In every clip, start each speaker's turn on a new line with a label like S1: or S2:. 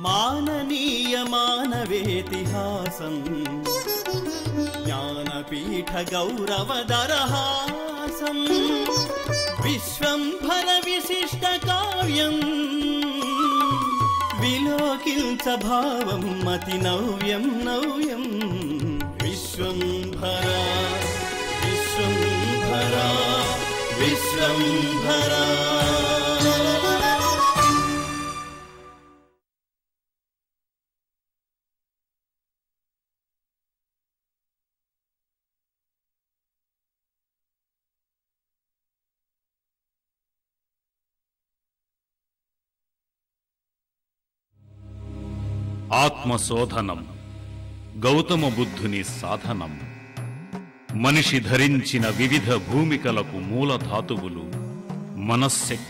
S1: మాననీయ మానవేతిహాసం జ్ఞానపీఠ గౌరవ దరహాసం విశ్వంభర విశిష్ట కావ్యం విలోకించ భావం మతి నవ్యం నవ్యం విశ్వంభర విశ్వంభర విశ్వంభర
S2: ఆత్మశోధనం గౌతమ బుద్ధుని సాధనం మనిషి ధరించిన వివిధ భూమికలకు మూల ధాతువులు మనశ్శక్తి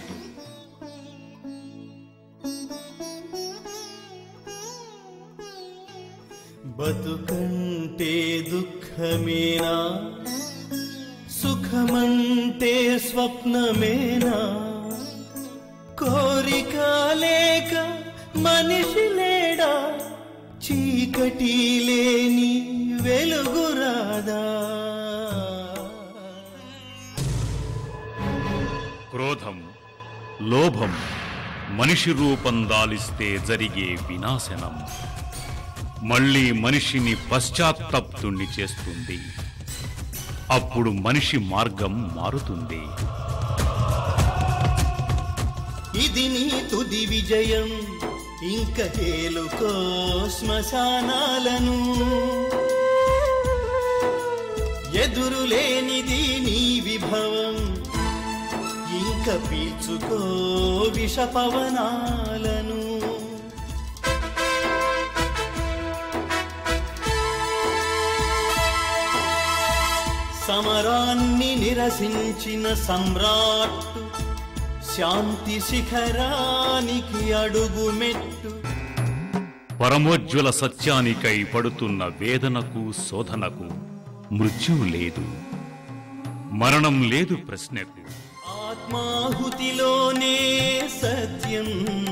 S1: బతుకంటే దుఃఖమేనా సుఖమంటే స్వప్నమేనా కోరిక లేక మనిషి లేడా చీకటి లేని వెలుగురాదా
S2: క్రోధం లోభం మనిషి రూపం దాలిస్తే జరిగే వినాశనం మళ్ళీ మనిషిని పశ్చాత్తప్తుణ్ణి చేస్తుంది అప్పుడు మనిషి మార్గం మారుతుంది
S1: ఇది నీ తుది విజయం ఇంక తేలుకో శ్మశానాలను ఎదురులేనిది నీ విభవం ఇంక పీల్చుకో విష పవనాలను సమరాన్ని నిరసించిన సమ్రాట్టు శాంతి శిఖరానికి అడుగు మెట్టు
S2: పరమోజ్వల సత్యానికై పడుతున్న వేదనకు శోధనకు మృత్యువు లేదు మరణం లేదు ప్రశ్నకు
S1: ఆత్మాహుతిలోనే సత్యం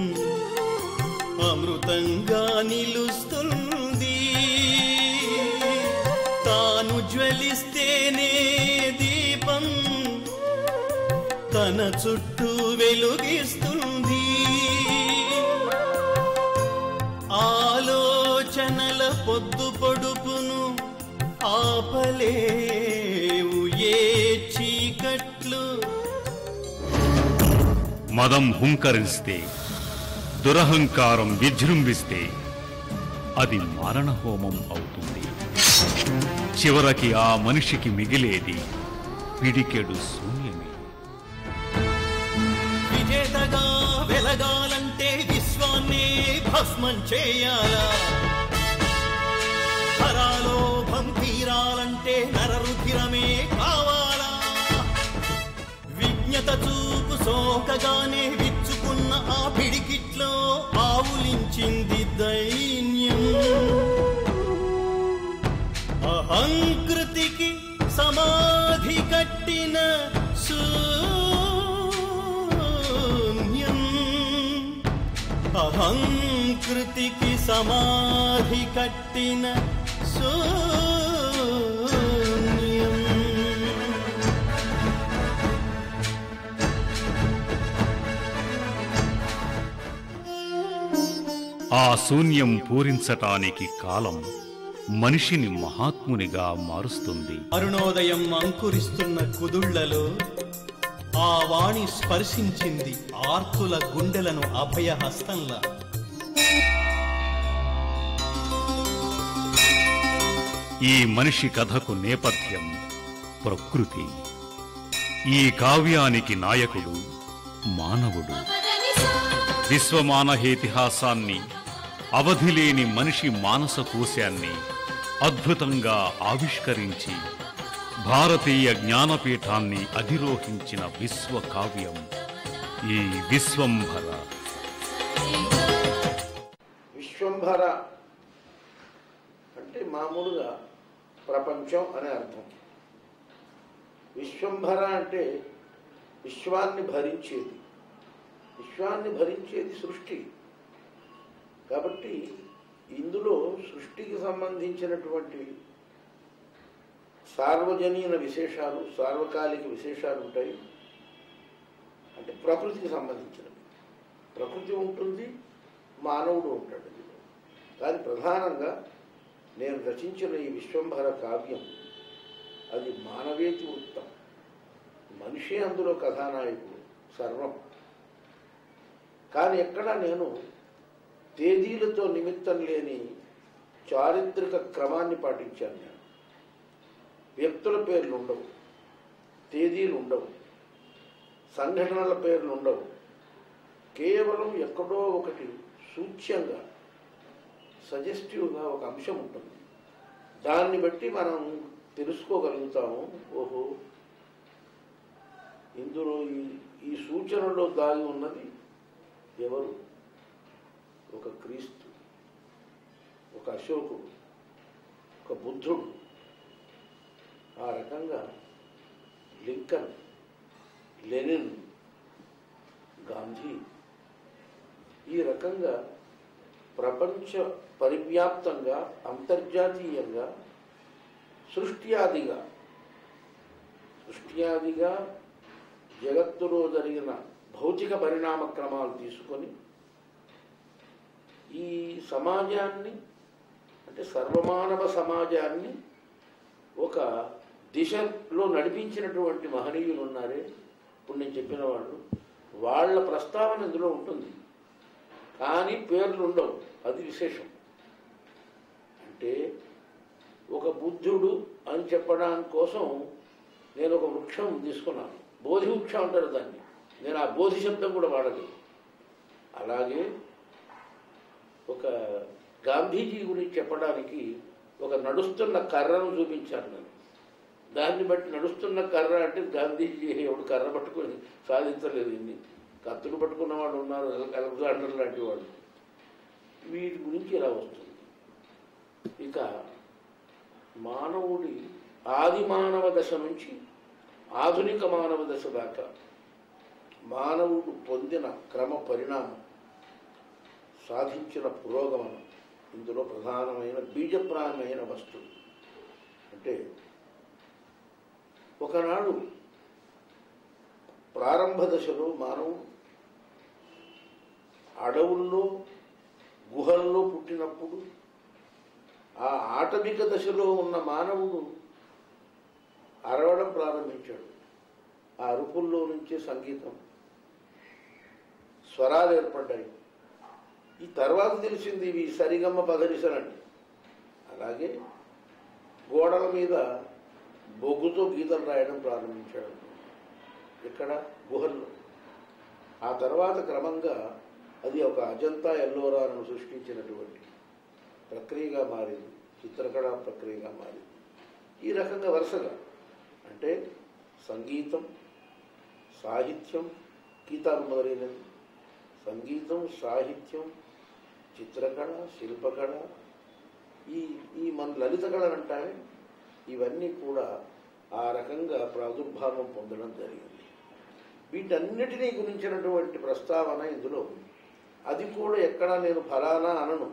S1: అమృతంగా నిలుస్తుంది తాను జ్వలిస్తేనే దీపం తన చుట్టూ వెలుగిస్తుంది ఆలోచనల పొద్దు పొడుపును ఆపలేవు ఏ చీకట్లు
S2: మదం హుంకరిస్తే దురహంకారం విజృంభిస్తే అది మారణహోమం అవుతుంది చివరికి ఆ మనిషికి మిగిలేది పిడికెడు శూన్యమే
S1: విజేతగా వెలగాలంటే విశ్వాన్ని భస్మం చేయాలా హరాలోభం తీరాలంటే నరరుధిరమే కావాలా విజ్ఞత చూపు సోకగానే విచ్చుకున్న ఆ పిడికిట్లో ఆవులించింది దైన్యం అహంకృతికి సమాధి కట్టిన శూన్యం అహంకృతికి సమాధి కట్టిన శూన్యం
S2: ఆ శూన్యం పూరించటానికి కాలం మనిషిని మహాత్మునిగా మారుస్తుంది
S1: అరుణోదయం అంకురిస్తున్న కుదుళ్లలో ఆ వాణి స్పర్శించింది ఆర్తుల గుండెలను అభయహస్తంలా
S2: ఈ మనిషి కథకు నేపథ్యం ప్రకృతి ఈ కావ్యానికి నాయకుడు మానవుడు విశ్వమానహేతిహాసాన్ని అవధిలేని మనిషి మానస కోశాన్ని అద్భుతంగా ఆవిష్కరించి భారతీయ జ్ఞానపీఠాన్ని అధిరోహించిన విశ్వకావ్యం ఈ విశ్వంభర
S3: విశ్వంభర అంటే మామూలుగా ప్రపంచం అనే అర్థం విశ్వంభర అంటే విశ్వాన్ని భరించేది విశ్వాన్ని భరించేది సృష్టి కాబట్టి కాబట్టి ఇందులో సృష్టికి సంబంధించినటువంటి సార్వజనీన విశేషాలు సార్వకాలిక విశేషాలు ఉంటాయి అంటే ప్రకృతికి సంబంధించినవి ప్రకృతి ఉంటుంది మానవుడు ఉంటాడు ఇందులో. కానీ ప్రధానంగా నేను రచించిన ఈ విశ్వంభర కావ్యం అది మానవేతి వృత్తం మనిషి అందులో కథానాయకుడు సర్వం కానీ ఎక్కడ నేను తేదీలతో నిమిత్తం లేని చారిత్రక క్రమాన్ని పాటించాను నేను వ్యక్తుల పేర్లు ఉండవు తేదీలు ఉండవు సంఘటనల పేర్లు ఉండవు కేవలం ఎక్కడో ఒకటి సూచ్యంగా సజెస్టివ్గా ఒక అంశం ఉంటుంది దాన్ని బట్టి మనం తెలుసుకోగలుగుతాము ఓహో ఇందులో ఈ ఈ సూచనలో దాగి ఉన్నది ఎవరు ఒక క్రీస్తు ఒక అశోకుడు ఒక బుద్ధుడు ఆ రకంగా లింకన్ లెనిన్ గాంధీ ఈ రకంగా ప్రపంచ పరివ్యాప్తంగా అంతర్జాతీయంగా సృష్ట్యాదిగా సృష్ట్యాదిగా జగత్తులో జరిగిన భౌతిక పరిణామ క్రమాలు తీసుకొని ఈ సమాజాన్ని అంటే సర్వమానవ సమాజాన్ని ఒక దిశలో నడిపించినటువంటి మహనీయులు ఉన్నారే ఇప్పుడు నేను చెప్పిన వాళ్ళు వాళ్ళ ప్రస్తావన ఇందులో ఉంటుంది కానీ పేర్లు ఉండవు అది విశేషం అంటే ఒక బుద్ధుడు అని చెప్పడానికి కోసం నేను ఒక వృక్షం తీసుకున్నాను బోధి వృక్షం అంటారు దాన్ని నేను ఆ బోధి శబ్దం కూడా వాడలేదు అలాగే ఒక గాంధీజీ గురించి చెప్పడానికి ఒక నడుస్తున్న కర్రను చూపించాను నేను దాన్ని బట్టి నడుస్తున్న కర్ర అంటే గాంధీజీ ఎవడు కర్ర పట్టుకొని సాధించలేదు ఇన్ని కత్తులు పట్టుకున్న వాళ్ళు ఉన్నారు అలెగ్జాండర్ లాంటి వాళ్ళు వీటి గురించి ఇలా వస్తుంది ఇక మానవుడి ఆది మానవ దశ నుంచి ఆధునిక మానవ దశ దాకా మానవుడు పొందిన క్రమ పరిణామం సాధించిన పురోగమనం ఇందులో ప్రధానమైన బీజప్రాయమైన వస్తువు అంటే ఒకనాడు ప్రారంభ దశలో మానవుడు అడవుల్లో గుహల్లో పుట్టినప్పుడు ఆ ఆటవిక దశలో ఉన్న మానవుడు అరవడం ప్రారంభించాడు ఆ అరుపుల్లో నుంచే సంగీతం స్వరాలు ఏర్పడ్డాయి ఈ తర్వాత తెలిసింది ఇవి సరిగమ్మ పదనిసలండి అలాగే గోడల మీద బొగ్గుతో గీతలు రాయడం ప్రారంభించాడు ఇక్కడ గుహల్లో ఆ తర్వాత క్రమంగా అది ఒక అజంతా ఎల్లోరాను సృష్టించినటువంటి ప్రక్రియగా మారింది చిత్రకళా ప్రక్రియగా మారింది ఈ రకంగా వరుసగా అంటే సంగీతం సాహిత్యం గీతాలు మొదలైనవి సంగీతం సాహిత్యం చిత్రకళ శిల్పకళ ఈ ఈ మన లలిత కళలు అంటామే ఇవన్నీ కూడా ఆ రకంగా ప్రాదుర్భావం పొందడం జరిగింది వీటన్నిటినీ గురించినటువంటి ప్రస్తావన ఇందులో ఉంది అది కూడా ఎక్కడా నేను ఫలానా అనను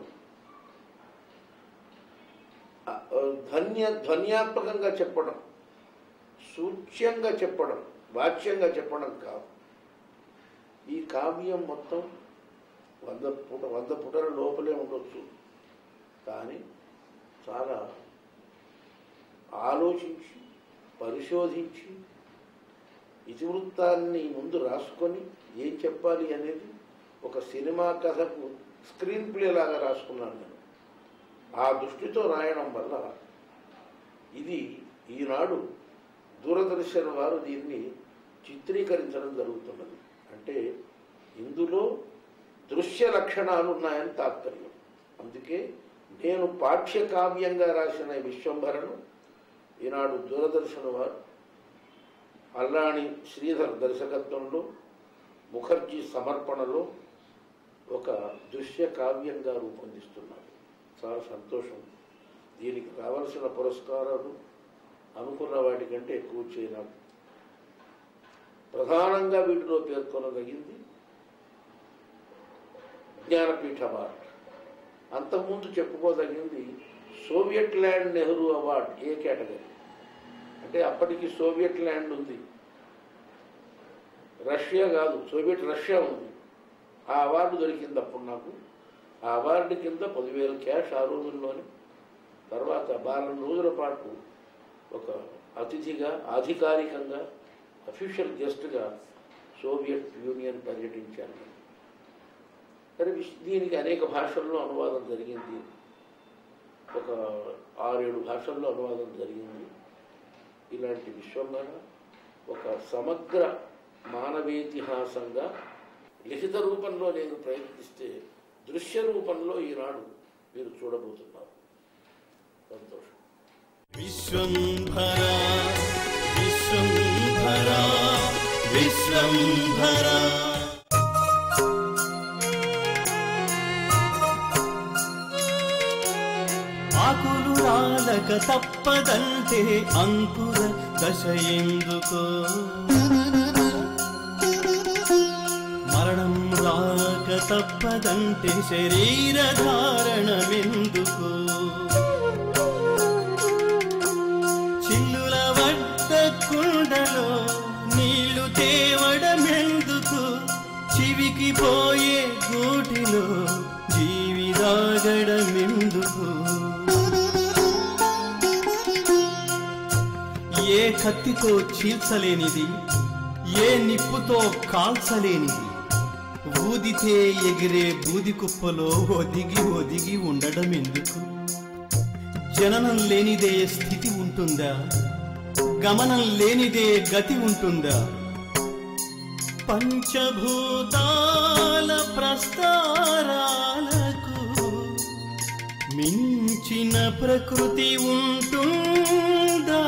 S3: ఆ, ఆ, ధ్వన్య ధ్వన్యాత్మకంగా చెప్పడం సూచ్యంగా చెప్పడం వాచ్యంగా చెప్పడం కాదు ఈ కావ్యం మొత్తం వంద పుట వంద పుటల లోపలే ఉండొచ్చు కానీ చాలా ఆలోచించి పరిశోధించి ఇతివృత్తాన్ని ముందు రాసుకొని ఏం చెప్పాలి అనేది ఒక సినిమా కథకు స్క్రీన్ ప్లే లాగా రాసుకున్నాను నేను ఆ దృష్టితో రాయడం వల్ల ఇది ఈనాడు దూరదర్శన్ వారు దీన్ని చిత్రీకరించడం జరుగుతున్నది అంటే ఇందులో దృశ్య లక్షణాలు ఉన్నాయని తాత్పర్యం అందుకే నేను పాఠ్యకావ్యంగా రాసిన ఈ విశ్వంభరను ఈనాడు దూరదర్శన్ వారు అల్లాణి శ్రీధర్ దర్శకత్వంలో ముఖర్జీ సమర్పణలో ఒక దృశ్య కావ్యంగా రూపొందిస్తున్నారు చాలా సంతోషం దీనికి రావాల్సిన పురస్కారాలు అనుకున్న వాటికంటే ఎక్కువ చేయడం ప్రధానంగా వీటిలో పేర్కొనదగింది జ్ఞానపీఠ అవార్డు అంతకుముందు చెప్పుకోదగింది Soviet land Nehru award A category అంటే అప్పటికి సోవియట్ ల్యాండ్ ఉంది రష్యా కాదు సోవియట్ రష్యా ఉంది ఆ అవార్డు దొరికింది అప్పుడు నాకు ఆ అవార్డు కింద పదివేల క్యాష్ ఆ రోజుల్లోనే తర్వాత వారం రోజుల పాటు ఒక అతిథిగా అధికారికంగా అఫీషియల్ గెస్ట్గా సోవియట్ యూనియన్ పర్యటించాను నేను. సరే విష్- దీనికి అనేక భాషల్లో అనువాదం జరిగింది ఒక ఆరేడు భాషల్లో అనువాదం జరిగింది ఇలాంటి విశ్వంలో ఒక సమగ్ర మానవేతిహాసంగా లిఖిత రూపంలో నేను ప్రయత్నిస్తే దృశ్య రూపంలో ఈనాడు మీరు చూడబోతున్నారు సంతోషం
S1: విశ్వంభరా విశ్వంభరా విశ్వంభరా ఆకులు రాలక తప్పదంటే అంకుర దశ ఎందుకో మరణం రాక తప్పదంటే శరీర ధారణమెందుకు చిల్లుల వడ్డ కుండలో నీళ్లు తేవడమెందుకు చివికి పోయే గూటిలో జీవిదాగడమెందుకు ఏ కత్తితో చీల్చలేనిది ఏ నిప్పుతో కాల్చలేనిది ఊదితే ఎగిరే బూది కుప్పలో ఒదిగి ఒదిగి ఉండడం ఎందుకు జననం లేనిదే స్థితి ఉంటుందా గమనం లేనిదే గతి ఉంటుందా పంచభూతాల ప్రస్తారాలకు మించిన ప్రకృతి ఉంటుందా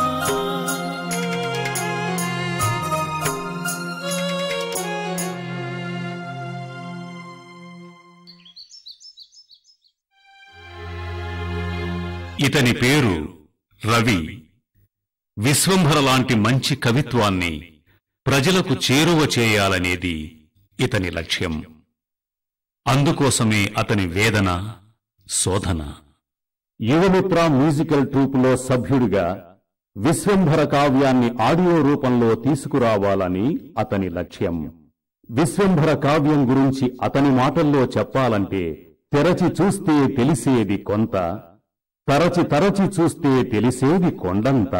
S2: ఇతని పేరు రవి విశ్వంభర లాంటి మంచి కవిత్వాన్ని ప్రజలకు చేరువ చేయాలనేది ఇతని లక్ష్యం అందుకోసమే అతని వేదన శోధన
S4: యువమిత్ర మ్యూజికల్ ట్రూపులో సభ్యుడిగా విశ్వంభర కావ్యాన్ని ఆడియో రూపంలో తీసుకురావాలని అతని లక్ష్యం విశ్వంభర కావ్యం గురించి అతని మాటల్లో చెప్పాలంటే తెరచి చూస్తే తెలిసేది కొంత తరచి తరచి చూస్తే తెలిసేది కొండంత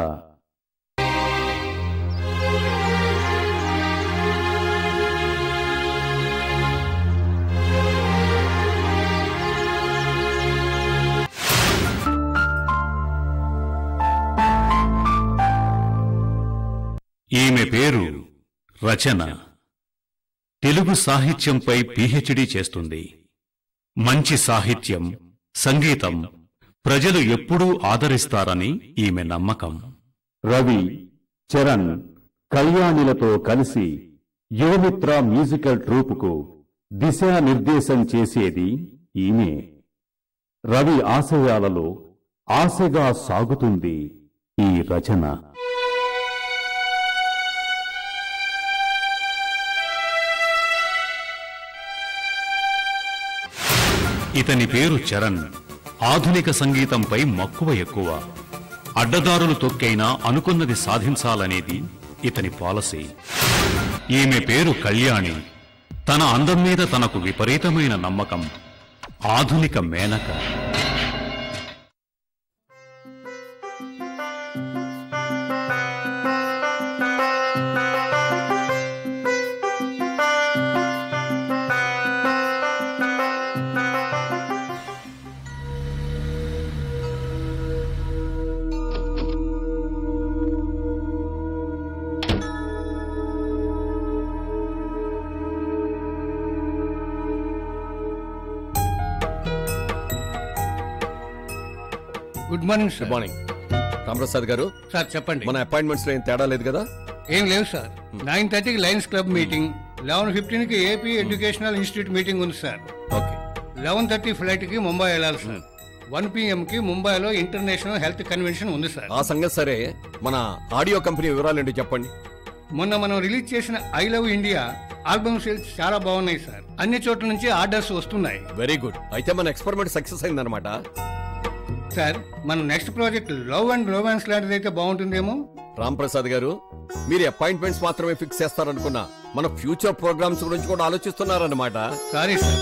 S2: ఈమె పేరు రచన తెలుగు సాహిత్యంపై పిహెచ్డి చేస్తుంది మంచి సాహిత్యం సంగీతం ప్రజలు ఎప్పుడూ ఆదరిస్తారని ఈమె నమ్మకం
S4: రవి చరణ్ కళ్యాణిలతో కలిసి యువమిత్ర మ్యూజికల్ ట్రూపుకు దిశానిర్దేశం చేసేది ఈమె రవి ఆశయాలలో ఆశగా సాగుతుంది ఈ రచన
S2: ఇతని పేరు చరణ్ ఆధునిక సంగీతంపై మక్కువ ఎక్కువ అడ్డదారులు తొక్కైనా అనుకున్నది సాధించాలనేది ఇతని పాలసీ ఈమె పేరు కళ్యాణి తన అందం మీద తనకు విపరీతమైన నమ్మకం ఆధునిక Menaka
S5: good morning sir
S6: good morning Ramaprasad garu
S5: sir చెప్పండి
S6: మన అపాయింట్మెంట్స్ లో ఏం తేడా లేదు కదా
S5: ఏం లేవు సార్ నైన్ థర్టీకి Lions Club meeting eleven fifteen కి ఏపీ ఎడ్యుకేషనల్ ఇన్స్టిట్యూట్ మీటింగ్ ఉంది sir
S6: okay
S5: eleven thirty flight కి ముంబై వెళ్ళాలి సార్ వన్ పిఎం కి ముంబైలో ఇంటర్నేషనల్ హెల్త్ కన్వెన్షన్ ఉంది సార్
S6: ఆ సంగతి సరే మన ఆడియో కంపెనీ వివరాలు ఏంటి చెప్పండి
S5: మొన్న మనం రిలీజ్ చేసిన I love India album sales చాలా బాగున్నాయి సార్ అన్ని చోట్ల నుంచి ఆర్డర్స్ వస్తున్నాయి
S6: వెరీ గుడ్ అయితే మన ఎక్స్పెరిమెంట్ సక్సెస్ అయిందనమాట
S5: సార్ మన next project love and romance లాంటిది అయితే బాగుంటుందేమో
S6: రామ్ ప్రసాద్ గారు మీరు అపాయింట్మెంట్స్ మాత్రమే ఫిక్స్ చేస్తారనుకున్నా మన ఫ్యూచర్ ప్రోగ్రామ్స్ గురించి కూడా ఆలోచిస్తున్నారన్నమాట
S5: sorry sir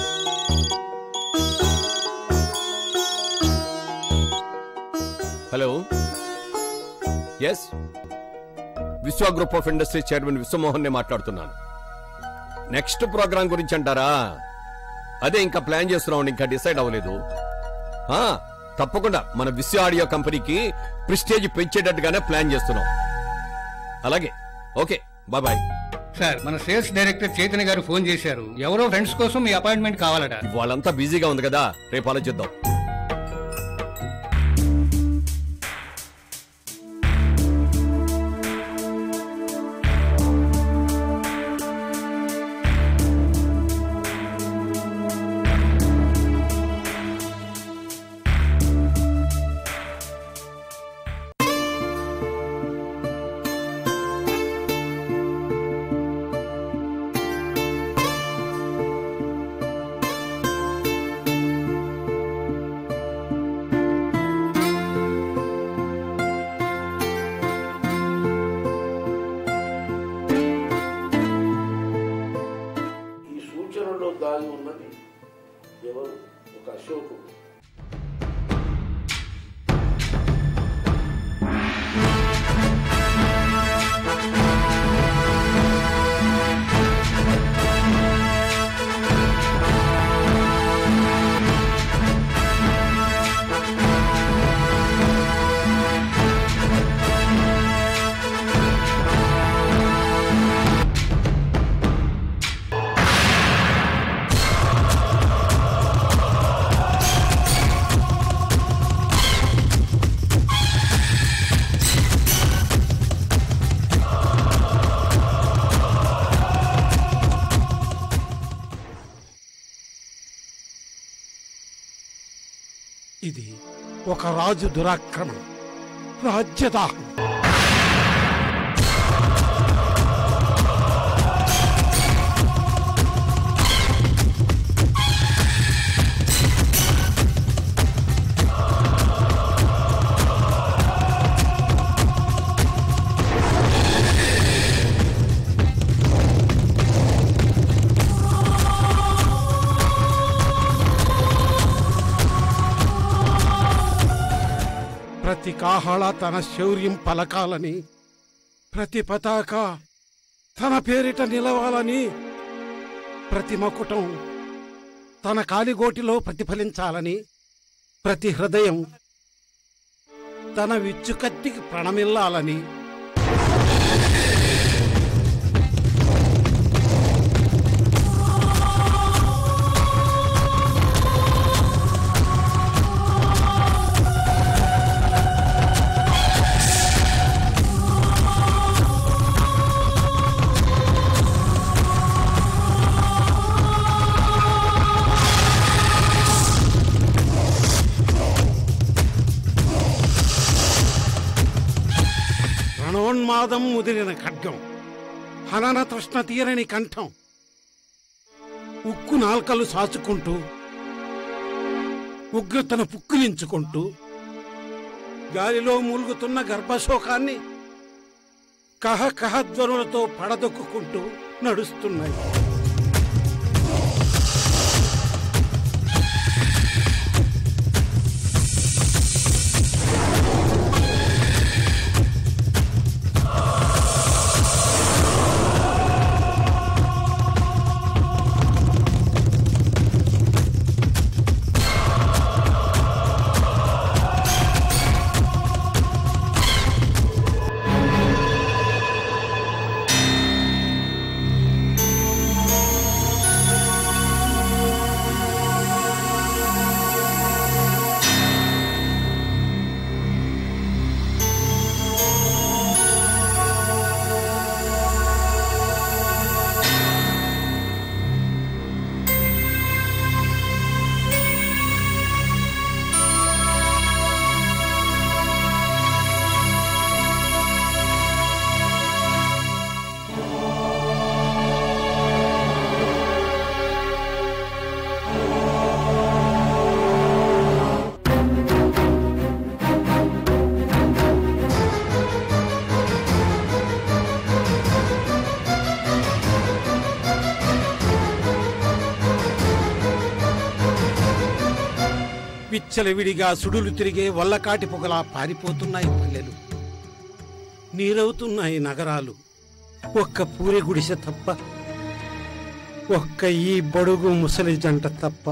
S6: hello yes Vishwa group of industries chairman Vishwamohan నే మాట్లాడుతున్నాను నెక్స్ట్ ప్రోగ్రామ్ గురించి అంటారా అదే ఇంకా ప్లాన్ చేస్తున్నాం ఇంకా డిసైడ్ అవ్వలేదు ఆ, తప్పకుండా మన విశ్వ ఆడియో కంపెనీకి ప్రిస్టేజ్ పెంచేటట్టుగానే ప్లాన్ చేస్తున్నాం అలాగే ఓకే బాయ్ బాయ్
S5: సార్ మన sales director Chaitanya garu phone చేశారు ఎవరో ఫ్రెండ్స్ కోసం మీ అపాయింట్మెంట్ కావాలట
S6: వాళ్ళంతా బిజీగా ఉంది కదా రేపు ఆలోచిద్దాం
S3: ఈ సూచనలో దాగి ఉన్నది ఎవరు ఒక అశోకుడు
S7: ఇది ఒక రాజు దురాక్రమణ రాజ్యదాహం ప్రతి కాహళ తన శౌర్యం పలకాలని ప్రతి పతాక తన పేరిట నిలవాలని ప్రతి మకుటం తన కాలిగోటిలో ప్రతిఫలించాలని ప్రతి హృదయం తన విచ్చుకత్తికి ప్రణమిల్లాలని రణోన్మాదం ముదిరిన ఖడ్గం హనన తృష్ణ తీరని కంఠం ఉక్కు నాల్కలు సాచుకుంటూ ఉగ్రతను పుక్కిలించుకుంటూ గాలిలో మూలుగుతున్న గర్భశోకాన్ని కహ కహ ధ్వనులతో పడదొక్కుంటూ నడుస్తున్నాయి విచ్చలవిడిగా సుడులు తిరిగే వల్లకాటి పొగలా పారిపోతున్నాయి పల్లెలు నీరవుతున్నాయి నగరాలు ఒక్క పూరి గుడిసె తప్ప ఒక్క ఈ బడుగు ముసలి జంట తప్ప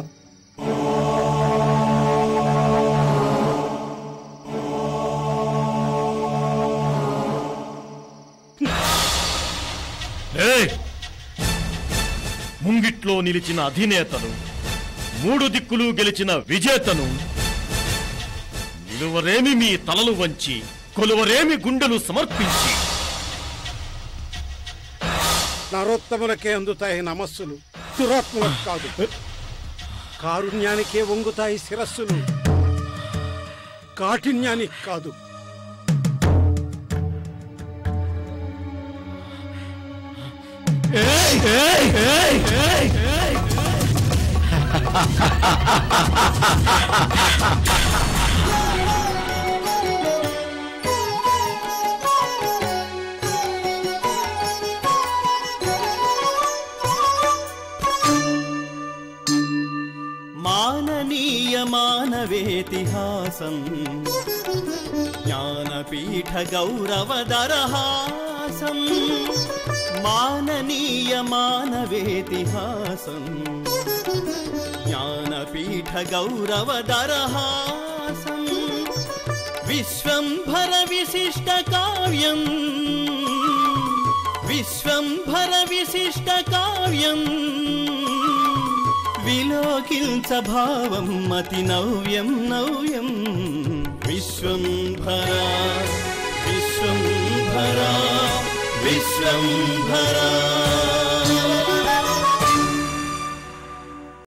S8: ఏయ్! ముంగిట్లో నిలిచిన అధినేతను మూడు దిక్కులు గెలిచిన విజేతను నిలువరేమి మీ తలలు వంచి కొలువరేమి గుండెలు సమర్పించి
S7: నరోత్తములకే అందుతాయి నమస్సులు దురాత్మలకు కాదు కారుణ్యానికే వంగుతాయి శిరస్సులు కాఠిన్యానికి కాదు
S8: ఏయ్! ఏయ్! ఏయ్! ఏయ్! ఏయ్!
S1: మాననీయ మానవేతిహాసం జ్ఞానపీఠ గౌరవదరహాసం మాననీయ మానవేతిహాసం జ్ఞానపీఠ గౌరవదరహాసం విశ్వంభర విశిష్ట కావ్యం విశ్వంభర విశిష్ట కావ్యం విలోకించ భావం మతి నవ్యం నవ్యం విశ్వంభరా విశ్వంభరా విశ్వంభరా